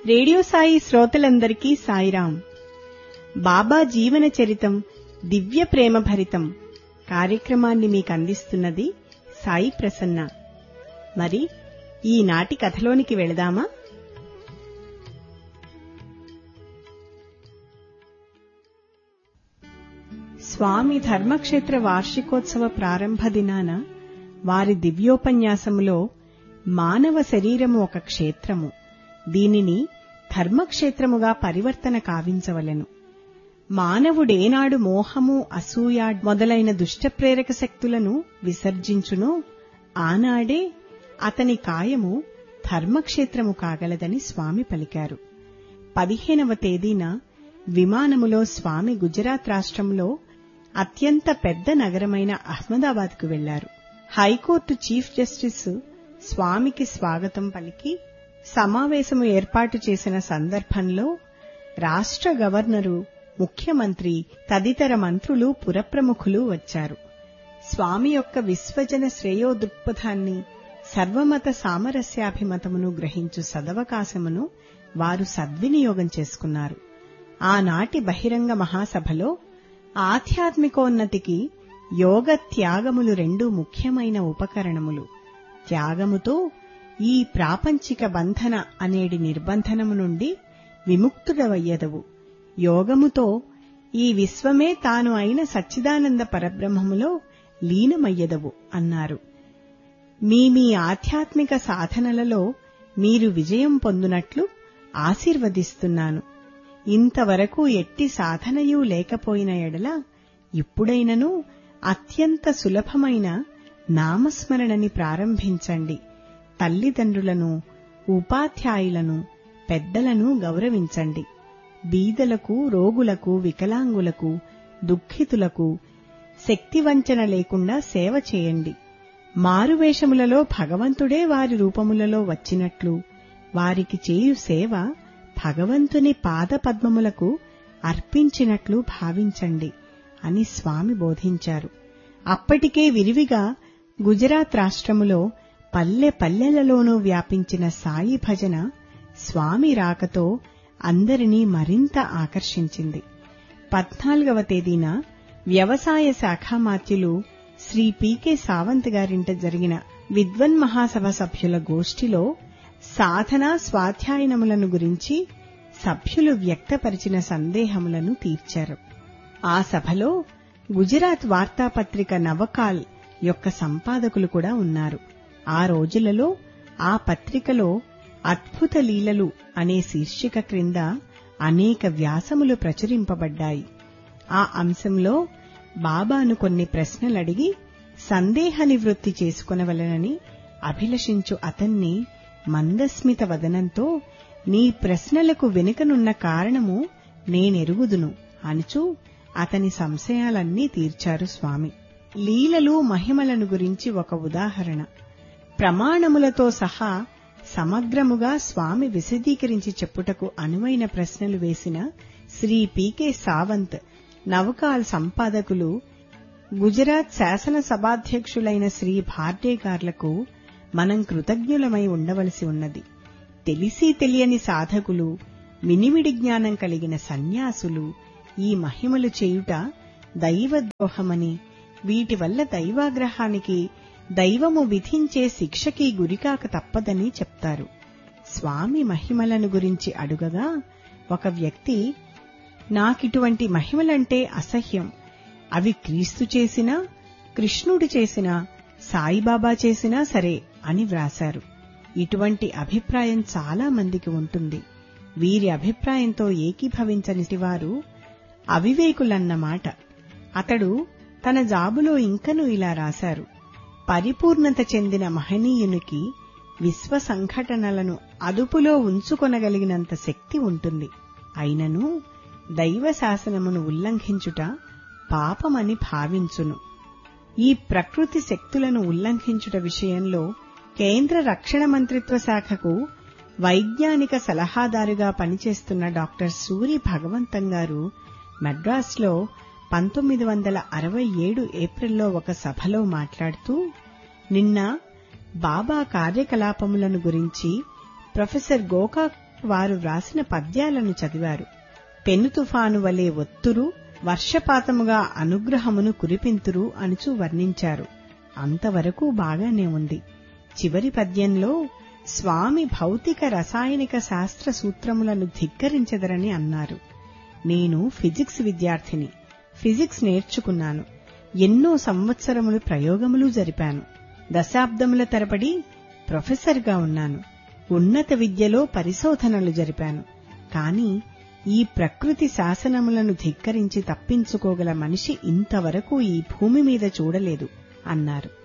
radio Sai శ్రోతలందరికీ సాయిరాం బాబా జీవన చరితం దివ్య ప్రేమ భరితం కార్యక్రమాన్ని మీకు అందిస్తున్నది సాయి ప్రసన్న మరి ఈనాటి కథలోనికి వెళదామా స్వామి ధర్మక్షేత్ర వార్షికోత్సవ ప్రారంభ దినాన వారి దివ్యోపన్యాసములో మానవ శరీరము ఒక క్షేత్రము దీనిని ధర్మక్షేత్రముగా పరివర్తన కావించవలెను మానవుడేనాడు మోహము అసూయ మొదలైన దుష్టప్రేరక శక్తులను విసర్జించునో ఆనాడే అతని కాయము ధర్మక్షేత్రము కాగలదని స్వామి పలికారు పదిహేనవ తేదీన విమానములో స్వామి గుజరాత్ రాష్ట్రంలో అత్యంత పెద్ద నగరమైన అహ్మదాబాద్కు వెళ్లారు హైకోర్టు చీఫ్ జస్టిస్ స్వామికి స్వాగతం పలికి సమావేశము ఏర్పాటు చేసిన సందర్భంలో రాష్ట్ర గవర్నరు ముఖ్యమంత్రి తదితర మంత్రులు పురప్రముఖులు వచ్చారు స్వామి యొక్క విశ్వజన శ్రేయో దృక్పథాన్ని సర్వమత సామరస్యాభిమతమును గ్రహించు సదవకాశమును వారు సద్వినియోగం చేసుకున్నారు ఆనాటి బహిరంగ మహాసభలో ఆధ్యాత్మికోన్నతికి యోగ త్యాగములు రెండు ముఖ్యమైన ఉపకరణములు త్యాగముతో ఈ ప్రాపంచిక బంధన అనేడి నిర్బంధనము నుండి విముక్తుడవయ్యదవు యోగముతో ఈ విశ్వమే తాను అయిన సచ్చిదానంద పరబ్రహ్మములో లీనమయ్యదవు అన్నారు మీ మీ ఆధ్యాత్మిక సాధనలలో మీరు విజయం పొందునట్లు ఆశీర్వదిస్తున్నాను ఇంతవరకు ఎట్టి సాధనయూ లేకపోయిన ఎడల ఇప్పుడైనను అత్యంత సులభమైన నామస్మరణని ప్రారంభించండి తల్లిదండ్రులను ఉపాధ్యాయులను పెద్దలను గౌరవించండి బీదలకు రోగులకు వికలాంగులకు దుఃఖితులకు శక్తివంచన లేకుండా సేవ చేయండి మారువేషములలో భగవంతుడే వారి రూపములలో వచ్చినట్లు వారికి చేయు సేవ భగవంతుని పాదపద్మములకు అర్పించినట్లు భావించండి అని స్వామి బోధించారు అప్పటికే విరివిగా గుజరాత్ రాష్ట్రములో పల్లె పల్లెలలోనూ వ్యాపించిన సాయి భజన స్వామి రాకతో అందరినీ మరింత ఆకర్షించింది పద్నాలుగవ తేదీన వ్యవసాయ శాఖామాత్యులు శ్రీ పీకే సావంత్ గారింట జరిగిన విద్వన్ మహాసభ సభ్యుల గోష్ఠిలో సాధన స్వాధ్యాయనములను గురించి సభ్యులు వ్యక్తపరిచిన సందేహములను తీర్చారు ఆ సభలో గుజరాత్ వార్తాపత్రిక నవకాల్ యొక్క సంపాదకులు కూడా ఉన్నారు ఆ రోజులలో ఆ పత్రికలో అద్భుత లీలలు అనే శీర్షిక క్రింద అనేక వ్యాసములు ప్రచురింపబడ్డాయి ఆ అంశంలో బాబాను కొన్ని ప్రశ్నలడిగి సందేహ నివృత్తి చేసుకునవలనని అభిలషించు అతన్ని మందస్మిత వదనంతో నీ ప్రశ్నలకు వెనుకనున్న కారణము నేనెరుగుదును అనుచూ అతని సంశయాలన్నీ తీర్చారు స్వామి లీలలు మహిమలను గురించి ఒక ఉదాహరణ ప్రమాణములతో సహా సమగ్రముగా స్వామి విశదీకరించి చెప్పుటకు అనువైన ప్రశ్నలు వేసిన శ్రీ పీకే సావంత్ నవకాల్ సంపాదకులు గుజరాత్ శాసనసభాధ్యక్షులైన శ్రీ భార్డేగార్లకు మనం కృతజ్ఞులమై ఉండవలసి ఉన్నది తెలిసి తెలియని సాధకులు మినిమిడి జ్ఞానం కలిగిన సన్యాసులు ఈ మహిమలు చేయుట దైవద్రోహమని వీటి వల్ల దైవాగ్రహానికి దైవము విధించే శిక్షకి గురికాక తప్పదని చెప్తారు స్వామి మహిమలను గురించి అడుగగా ఒక వ్యక్తి నాకిటువంటి మహిమలంటే అసహ్యం అవి క్రీస్తు చేసినా కృష్ణుడు చేసినా సాయిబాబా చేసినా సరే అని వ్రాశారు ఇటువంటి అభిప్రాయం చాలా మందికి ఉంటుంది వీరి అభిప్రాయంతో ఏకీభవించని వారు అవివేకులన్నమాట అతడు తన జాబులో ఇంకనూ ఇలా రాశారు పరిపూర్ణత చెందిన మహనీయునికి విశ్వ సంఘటనలను అదుపులో ఉంచుకొనగలిగినంత శక్తి ఉంటుంది అయినను దైవ శాసనమును ఉల్లంఘించుట పాపమని భావించును ఈ ప్రకృతి శక్తులను ఉల్లంఘించుట విషయంలో కేంద్ర రక్షణ మంత్రిత్వ శాఖకు వైజ్ఞానిక సలహాదారుగా పనిచేస్తున్న డాక్టర్ సూరి భగవంతం గారు మద్రాస్లో పంతొమ్మిది వందల అరవై ఏడు ఏప్రిల్లో ఒక సభలో మాట్లాడుతూ నిన్న బాబా కార్యకలాపములను గురించి ప్రొఫెసర్ గోకాక్ వారు వ్రాసిన పద్యాలను చదివారు పెను తుఫాను వలె ఒత్తురు వర్షపాతముగా అనుగ్రహమును కురిపింతురు అనుచు వర్ణించారు అంతవరకు బాగానే ఉంది చివరి పద్యంలో స్వామి భౌతిక రసాయనిక శాస్త్ర సూత్రములను ధిక్కరించెదరని అన్నారు నేను ఫిజిక్స్ విద్యార్థిని ఫిజిక్స్ నేర్చుకున్నాను ఎన్నో సంవత్సరములు ప్రయోగములు జరిపాను దశాబ్దముల తరబడి ప్రొఫెసర్గా ఉన్నాను ఉన్నత విద్యలో పరిశోధనలు జరిపాను కాని ఈ ప్రకృతి శాసనములను ధిక్కరించి తప్పించుకోగల మనిషి ఇంతవరకు ఈ భూమి మీద చూడలేదు అన్నారు